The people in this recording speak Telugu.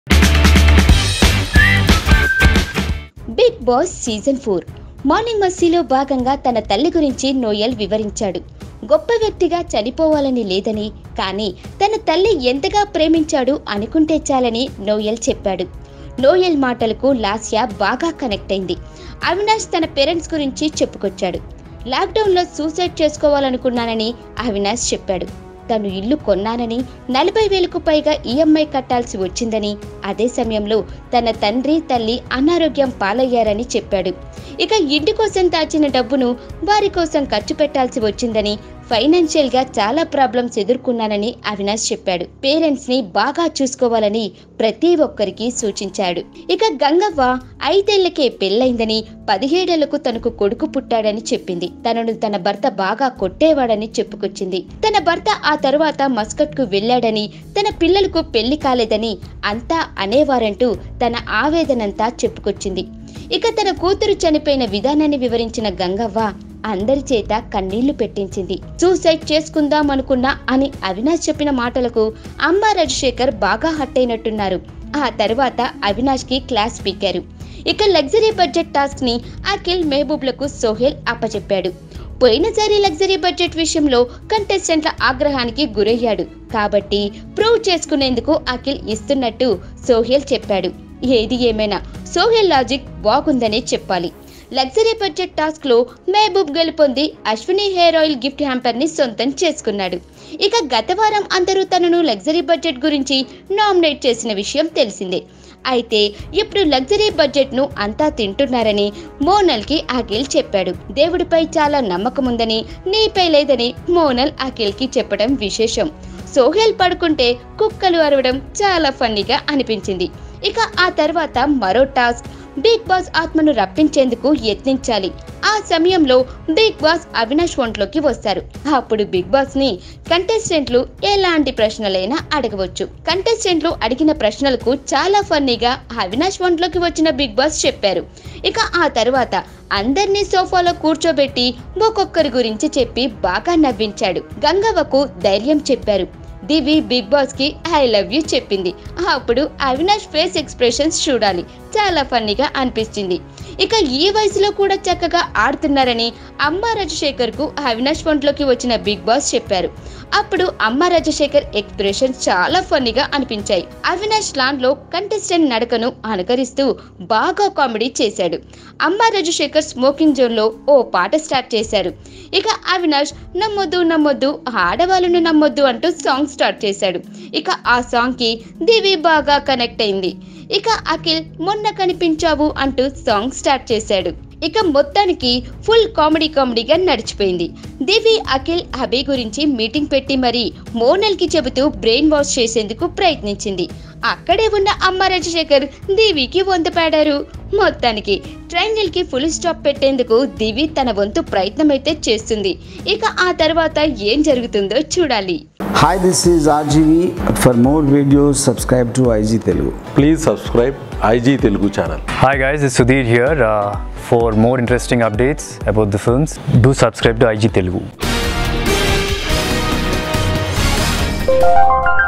Big Boss season four morning మస్సీలో భాగంగా తన తల్లి గురించి నోయల్ వివరించాడు గొప్ప వ్యక్తిగా చనిపోవాలని లేదని కానీ తన తల్లి ఎంతగా ప్రేమించాడు అనుకుంటే చాలని నోయల్ చెప్పాడు నోయల్ మాటలకు లాస్య బాగా కనెక్ట్ అయింది అవినాష్ తన పేరెంట్స్ గురించి చెప్పుకొచ్చాడు లాక్డౌన్లో సూసైడ్ చేసుకోవాలనుకున్నానని అవినాష్ చెప్పాడు తను ఇల్లు కొన్నానని నలభై వేలకు పైగా ఈఎంఐ కట్టాల్సి వచ్చిందని అదే సమయంలో తన తండ్రి తల్లి అనారోగ్యం పాలయ్యారని చెప్పాడు ఇక ఇంటి కోసం దాచిన డబ్బును వారి కోసం ఖర్చు పెట్టాల్సి వచ్చిందని ఫైనాన్షియల్ గా చాలా ప్రాబ్లమ్స్ ఎదుర్కొన్నానని అవినాష్ చెప్పాడు పేరెంట్స్ ని బాగా చూసుకోవాలని ప్రతి ఒక్కరికి సూచించాడు ఇక గంగవ్వ ఐదేళ్లకే పెళ్ళైందని పదిహేడేళ్లకు తనకు కొడుకు పుట్టాడని చెప్పింది తనను తన భర్త బాగా కొట్టేవాడని చెప్పుకొచ్చింది తన భర్త ఆ తరువాత మస్కట్ కు వెళ్ళాడని తన పిల్లలకు పెళ్లి కాలేదని అంతా అనేవారంటూ తన ఆవేదనంతా చెప్పుకొచ్చింది ఇక తన కూతురు చనిపోయిన విధానాన్ని వివరించిన గంగవ్వ అందరి చేత కన్నీళ్లు పెట్టించింది సూసైడ్ చేసుకుందాం అనుకున్నా అని అవినాష్ చెప్పిన మాటలకు అమ్మ రాజశేఖర్ బాగా హట్ అయినట్టున్నారు ఆ తర్వాత అవినాష్ కి క్లాస్ పీకారు ఇక లగ్జరీ బడ్జెట్ టాస్క్ ని అఖిల్ మెహబూబ్లకు సోహెల్ అప్పచెప్పాడు పోయినసారి లగ్జరీ బడ్జెట్ విషయంలో కంటెస్టెంట్ల ఆగ్రహానికి గురయ్యాడు కాబట్టి ప్రూవ్ చేసుకునేందుకు అఖిల్ ఇస్తున్నట్టు సోహెల్ చెప్పాడు ఏది ఏమైనా సోహెల్ లాజిక్ బాగుందనే చెప్పాలి లగ్జరీ బడ్జెట్ టాస్క్ లో మహబూబ్ గెలుపొంది Ashwini hair oil gift hamper ని సొంతం చేసుకున్నాడు ఇక గత వారం అందరూ తనను లగ్జరీ బడ్జెట్ గురించి నామినేట్ చేసిన విషయం తెలిసిందే అయితే ఇప్పుడు లగ్జరీ బడ్జెట్ ను అంతా తింటున్నారని మోనల్ కి అఖిల్ చెప్పాడు దేవుడిపై చాలా నమ్మకం ఉందని నీపై లేదని మోనల్ అఖిల్ కి చెప్పడం విశేషం సోహెల్ పడుకుంటే కుక్కలు అరవడం చాలా ఫన్నీగా అనిపించింది ఇక ఆ తర్వాత మరో టాస్క్ బిగ్ బాస్ ఆత్మను రప్పించేందుకు యత్నించాలి ఆ సమయంలో బిగ్ బాస్ అవినాష్ ఒంట్లోకి వస్తారు అప్పుడు బిగ్ బాస్ ని కంటెస్టెంట్లు ఎలాంటి ప్రశ్నలైనా అడగవచ్చు కంటెస్టెంట్లు అడిగిన ప్రశ్నలకు చాలా ఫన్నీగా అవినాష్ ఒంట్లోకి వచ్చిన బిగ్ బాస్ చెప్పారు ఇక ఆ తర్వాత అందరినీ సోఫాలో కూర్చోబెట్టి ఒక్కొక్కరి గురించి చెప్పి బాగా నవ్వించాడు గంగవ్వకు ధైర్యం చెప్పారు దివి బిగ్ బాస్ కి ఐ లవ్ యూ చెప్పింది అప్పుడు అవినాష్ ఫేస్ ఎక్స్ప్రెషన్స్ చూడాలి చాలా ఫన్నీగా అనిపించింది ఇక ఈ వయసులో కూడా చక్కగా ఆడుతున్నారని అమ్మ రాజశేఖర్ కు అవినాష్ ఒంట్లోకి వచ్చిన బిగ్ బాస్ చెప్పారు అప్పుడు అమ్మ రాజశేఖర్ ఎక్స్ప్రెషన్స్ చాలా ఫన్నీగా అనిపించాయి అవినాష్ లాన్ లో కంటెస్టెంట్ నడకను అనుకరిస్తూ బాగా కామెడీ చేశాడు అమ్మ రాజశేఖర్ స్మోకింగ్ జోన్ లో ఓ పాట స్టార్ట్ చేశారు ఇక అవినాష్ నమ్మొద్దు నమ్మొద్దు ఆడవాళ్ళను నమ్మొద్దు అంటూ సాంగ్ స్టార్ట్ చేశాడు ఇక ఆ సాంగ్ కి దివి బాగా కనెక్ట్ అయింది ఇక అఖిల్ మొన్న కనిపించావు అంటూ సాంగ్ స్టార్ట్ చేశాడు ఇక మొత్తానికి ఫుల్ కామెడీ కామెడీగా నడిచిపోయింది దివి అఖిల్ అభి గురించి మీటింగ్ పెట్టి మరి మోనల్ కి చెబుతూ బ్రెయిన్ వాష్ చేసేందుకు ప్రయత్నించింది అక్కడే ఉన్న అమ్మ రాజశేఖర్ దివికి వంతపాడారు మొత్తానికి ట్రయాంగిల్ కి ఫుల్ స్టాప్ పెట్టేందుకు దివి తన వంతు ప్రయత్నం అయితే చేస్తుంది ఇక ఆ తర్వాత ఏం జరుగుతుందో చూడాలి Hi, this is RGV. For more videos, subscribe to IG Telugu. Please subscribe IG Telugu channel Hi guys, it's Sudhir here. Uh, for more interesting updates about the films, do subscribe to IG Telugu.